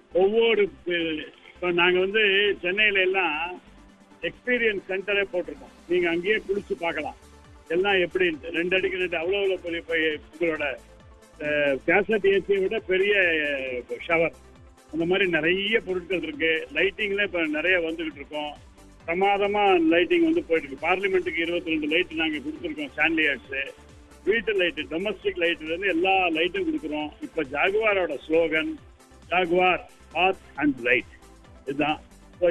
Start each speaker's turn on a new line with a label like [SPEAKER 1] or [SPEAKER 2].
[SPEAKER 1] ஒவ்வொரு இப்போ நாங்கள் வந்து சென்னையில எல்லாம் எக்ஸ்பீரியன்ஸ் சென்டரே போட்டிருக்கோம் நீங்கள் அங்கேயே குளிச்சு பார்க்கலாம் எல்லாம் எப்படின்ட்டு ரெண்டு அடிக்கு ரெண்டு அவ்வளோ அவ்வளோ பெரிய பெரிய உங்களோட கேசட் ஏசியை விட பெரிய ஷவர் அந்த மாதிரி நிறைய பொருட்கள் இருக்கு லைட்டிங்ல இப்போ நிறைய வந்துகிட்டு இருக்கோம் பிரமாதமா லைட்டிங் வந்து போயிட்டு இருக்கு பார்லிமெண்ட்டுக்கு இருபத்தி ரெண்டு லைட் நாங்கள் கொடுத்துருக்கோம் சாண்டியர்ஸு வீட்டு லைட்டு டொமஸ்டிக் லைட்ல இருந்து எல்லா லைட்டும் கொடுக்குறோம் இப்போ ஜாகுவாரோட slogan Jaguar bath and light இதுதான்